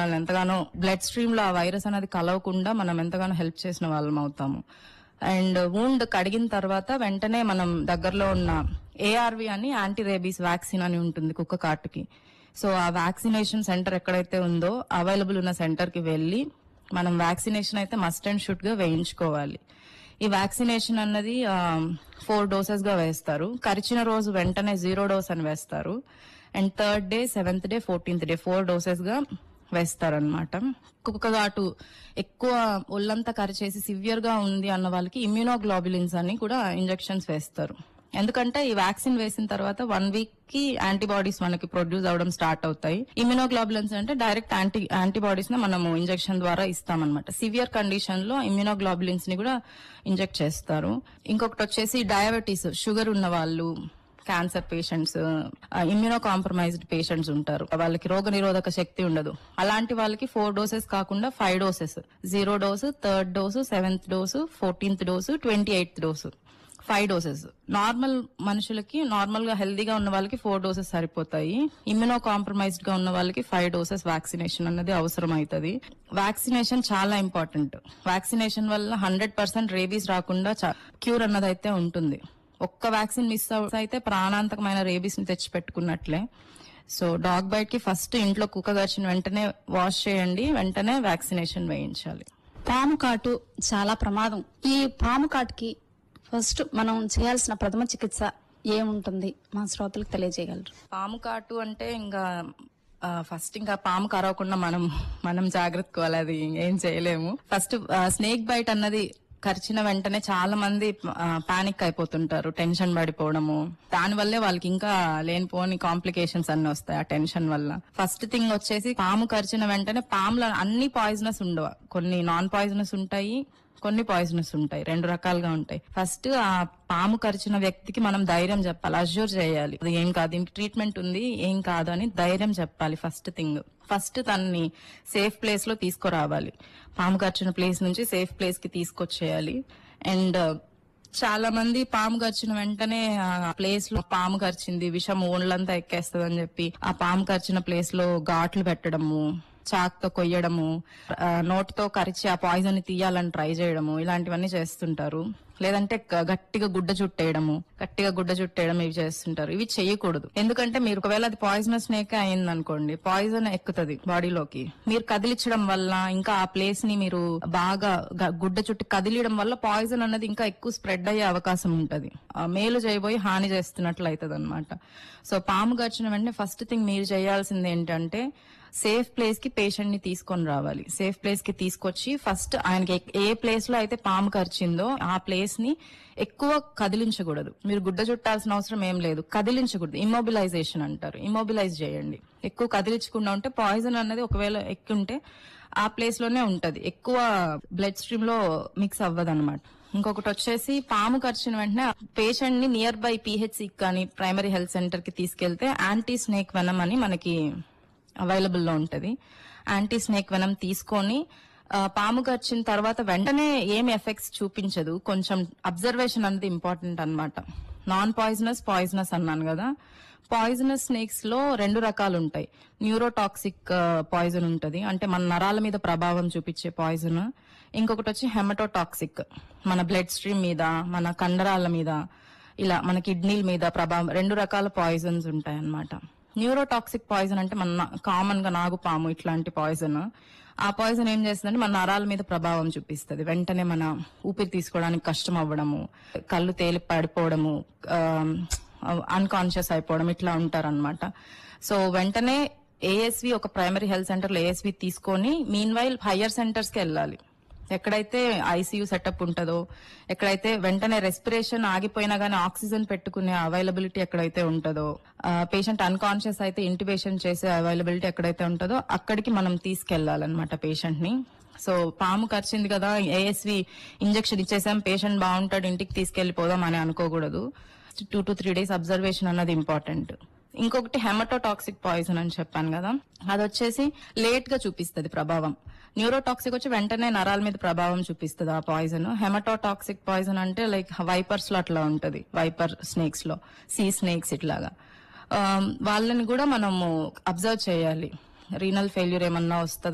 మనల్ని ఎంతగానో blood stream లో ఆ వైరస్ అనేది కలవకుండా మనం ఎంతగానో హెల్ప్ చేసిన వాళ్ళం అవుతాము అండ్ వూండ్ కడిగిన తర్వాత వెంటనే మనం దగ్గరలో ఉన్న ఏఆర్వి అని యాంటీ రేబీస్ వ్యాక్సిన్ అని ఉంటుంది కుక్క కాటుకి సో ఆ వ్యాక్సినేషన్ సెంటర్ ఎక్కడైతే ఉందో అవైలబుల్ ఉన్న సెంటర్ కి వెళ్ళి మనం వ్యాక్సినేషన్ అయితే మస్ట్ అండ్ షుడ్ గా వేయించుకోవాలి ఈ వ్యాక్సినేషన్ అన్నది ఫోర్ డోసెస్ గా వేస్తారు కరిచిన రోజు వెంటనే జీరో డోస్ అని వేస్తారు and third day seventh day fourteenth day four doses గా వేస్తారనమాట కుక్కగాటు ఎక్కువ ఒళ్ళంతా కరిచేసి సివియర్ గా ఉంది అన్న వాళ్ళకి ఇమ్యూనోగ్లోబులిన్స్ అని కూడా ఇంజెక్షన్స్ వేస్తారు ఎందుకంటే ఈ వ్యాక్సిన్ వేసిన తర్వాత వన్ వీక్ కి యాంటీబాడీస్ మనకి ప్రొడ్యూస్ అవడం స్టార్ట్ అవుతాయి ఇమ్యూనోగ్లోబులన్స్ అంటే డైరెక్ట్ యాంటీ యాంటీబాడీస్ ని మనము ఇంజెక్షన్ ద్వారా ఇస్తామన్నమాట సివియర్ కండిషన్ లో ఇమ్యూనోగ్లోబులిన్స్ ని కూడా ఇంజెక్ట్ చేస్తారు ఇంకొకటి వచ్చేసి డయాబెటీస్ షుగర్ ఉన్న వాళ్ళు cancer patients immunocompromised patients ఉంటారు వాళ్ళకి రోగ నిరోధక శక్తి ఉండదు అలాంటి వాళ్ళకి ఫోర్ డోసెస్ కాకుండా five doses zero dose third dose seventh dose fourteenth dose twenty eighth dose five doses normal మనుషులకి నార్మల్ గా హెల్దీగా ఉన్న వాళ్ళకి ఫోర్ డోసెస్ సరిపోతాయి ఇమ్యూనో కాంప్రమైజ్డ్ గా ఉన్న వాళ్ళకి ఫైవ్ డోసెస్ వ్యాక్సినేషన్ అన్నది అవసరం అవుతుంది వ్యాక్సినేషన్ చాలా ఇంపార్టెంట్ వ్యాక్సినేషన్ వల్ల హండ్రెడ్ పర్సెంట్ రేబీస్ రాకుండా క్యూర్ అన్నది అయితే ఉంటుంది ఒక్క వ్యాక్సిన్ మిస్ అయితే ప్రాణాంతకమైన రేబీస్ ని తెచ్చి పెట్టుకున్నట్లే సో డాగ్ బైట్ కి ఫస్ట్ ఇంట్లో కుక్క గడిచిన వెంటనే వాష్ చేయండి వెంటనే వ్యాక్సినేషన్ వేయించాలి పాము కాటు చాలా ప్రమాదం ఈ పాము కాటుకి ఫస్ట్ మనం చేయాల్సిన ప్రథమ చికిత్స ఏముంటుంది మా శ్రోతలకు తెలియజేయగలరు పాము కాటు అంటే ఇంకా ఫస్ట్ ఇంకా పాము కరవకుండా మనం మనం జాగ్రత్త అది ఏం చేయలేము ఫస్ట్ స్నేక్ బైట్ అన్నది కరిచిన వెంటనే చాలా మంది పానిక్ అయిపోతుంటారు టెన్షన్ పడిపోవడము దాని వల్లే వాళ్ళకి ఇంకా లేనిపోని కాంప్లికేషన్స్ అన్ని వస్తాయి ఆ టెన్షన్ వల్ల ఫస్ట్ థింగ్ వచ్చేసి పాము కరిచిన వెంటనే పాములో అన్ని పాయిజనస్ ఉండవు కొన్ని నాన్ పాయిజనస్ ఉంటాయి కొన్ని పాయిజనస్ ఉంటాయి రెండు రకాలుగా ఉంటాయి ఫస్ట్ ఆ పాము కరిచిన వ్యక్తికి మనం ధైర్యం చెప్పాలి అజ్యూర్ చేయాలి అది ఏం కాదు దీనికి ట్రీట్మెంట్ ఉంది ఏం కాదు అని ధైర్యం చెప్పాలి ఫస్ట్ థింగ్ ఫస్ట్ తనని సేఫ్ ప్లేస్ లో తీసుకురావాలి పాము కరిచిన ప్లేస్ నుంచి సేఫ్ ప్లేస్ కి తీసుకొచ్చేయాలి అండ్ చాలా మంది పాము కరిచిన వెంటనే ఆ ప్లేస్ లో పాము కరిచింది విషం ఓన్లంతా ఎక్కేస్తుంది అని చెప్పి ఆ పాము కరిచిన ప్లేస్ లో ఘాట్లు పెట్టడము చాక్తో కొయ్యడము ఆ, నోటితో కరిచి ఆ పాయిజన్ ని తీయాలని ట్రై చేయడము ఇలాంటివన్నీ చేస్తుంటారు లేదంటే గ- గట్టిగా గుడ్డ చుట్టేయడము గట్టిగా గుడ్డ చుట్టేయడం ఇవి చేస్తుంటారు ఇవి చేయకూడదు ఎందుకంటే మీరు ఒకవేళ అది పాయిజనస్ స్నేక్ అయింది అనుకోండి పాయిజన్ ఎక్కుతుంది బాడీలోకి మీరు కదిలించడం వల్ల ఇంకా ఆ ప్లేస్ ని మీరు బాగా గ- గుడ్డ చుట్టూ కదిలియడం వల్ల పాయిజన్ అన్నది ఇంకా ఎక్కువ స్ప్రెడ్ అయ్యే అవకాశం ఉంటది ఆ మేలు చేయబోయి హాని చేస్తున్నట్లు అవుతుంది అనమాట సో పాము గడిచిన వెంటనే ఫస్ట్ థింగ్ మీరు చేయాల్సింది ఏంటంటే సేఫ్ ప్లేస్ కి పేషెంట్ ని తీసుకొని రావాలి సేఫ్ ప్లేస్ కి తీసుకొచ్చి ఫస్ట్ ఆయనకి ఏ- ఏ ప్లేస్ లో అయితే పాము కరిచిందో ఆ ప్లేస్ ని ఎక్కువ కదిలించకూడదు మీరు గుడ్డ చుట్టాల్సిన అవసరం ఏం లేదు కదిలించకూడదు ఇమ్మొబిలైజేషన్ అంటారు ఇమ్మొబిలైజ్ చేయండి ఎక్కువ కదిలించకుండా ఉంటే పాయిజన్ అన్నది ఒకవేళ ఎక్కుంటే ఆ ప్లేస్ లోనే ఉంటది ఎక్కువ బ్లడ్ స్ట్రీమ్ లో మిక్స్ అవ్వదు అనమాట ఇంకొకటి వచ్చేసి పాము కరిచిన వెంటనే పేషెంట్ ని నియర్ బై పిహెచ్సి కానీ ప్రైమరీ హెల్త్ సెంటర్ కి తీసుకెళ్తే యాంటీ స్నేక్ వెనం అని మనకి అవైలబుల్ లో ఉంటది యాంటీ స్నేక్ వెనం తీసుకొని ఆ, పాము కరిచిన తర్వాత వెంటనే ఏమి ఎఫెక్ట్స్ చూపించదు కొంచెం అబ్జర్వేషన్ అనేది ఇంపార్టెంట్ అన్నమాట నాన్ పాయిజనస్ పాయిజనస్ అన్నాను కదా పాయిజనస్ స్నేక్స్ లో రెండు రకాలు ఉంటాయి న్యూరోటాక్సిక్ పాయిజన్ ఉంటది అంటే మన నరాల మీద ప్రభావం చూపించే పాయిజన్ ఇంకొకటి వచ్చి హెమటోటాక్సిక్ మన బ్లడ్ స్ట్రీమ్ మీద మన కండరాల మీద ఇలా మన కిడ్నీల మీద ప్రభావం రెండు రకాల పాయిజన్స్ ఉంటాయి అన్నమాట న్యూరోటాక్సిక్ పాయిజన్ అంటే మన కామన్ గా నాగుపాము ఇట్లాంటి పాయిజన్ ఆ పాయిజన్ ఏం చేస్తుందంటే మన నరాల మీద ప్రభావం చూపిస్తుంది వెంటనే మన ఊపిరి తీసుకోవడానికి కష్టం అవ్వడము కళ్ళు తేలి పడిపోవడము అన్కాన్షియస్ అయిపోవడం ఇట్లా ఉంటారన్నమాట సో వెంటనే ఏఎస్వి ఒక ప్రైమరీ హెల్త్ సెంటర్ లో ఏఎస్వి తీసుకొని మీన్ వైల్ హయ్యర్ సెంటర్స్ కి వెళ్ళాలి ఎక్కడైతే ఐసీయూ సెటప్ ఉంటుందో ఎక్కడైతే వెంటనే రెస్పిరేషన్ ఆగిపోయినా గానీ ఆక్సిజన్ పెట్టుకునే అవైలబిలిటీ ఎక్కడైతే ఉంటుందో పేషెంట్ అన్కాన్షియస్ అయితే ఇంటిబేషన్ చేసే అవైలబిలిటీ ఎక్కడైతే ఉంటుందో అక్కడికి మనం తీసుకెళ్లాలన్నమాట పేషెంట్ ని సో పాము కరిచింది కదా ఏఎస్వి ఇంజెక్షన్ ఇచ్చేసాం పేషెంట్ బాగుంటాడు ఇంటికి తీసుకెళ్లిపోదాం అని అనుకోకూడదు two to three days observation అన్నది ఇంపార్టెంట్ ఇంకొకటి హెమటోటాక్సిక్ పాయిజన్ అని చెప్పాను కదా అది వచ్చేసి లేట్ గా చూపిస్తుంది ప్రభావం న్యూరోటాక్సిక్ వచ్చి వెంటనే నరాల మీద ప్రభావం చూపిస్తుంది ఆ పాయిజన్ హెమటోటాక్సిక్ పాయిజన్ అంటే లైక్ వైపర్స్ లో అట్లా ఉంటది వైపర్ స్నేక్స్ లో సీ స్నేక్స్ ఇట్లాగా ఆ, వాళ్ళని కూడా మనము అబ్జర్వ్ చేయాలి రీనల్ ఫెయిల్యూర్ ఏమన్నా వస్తుందా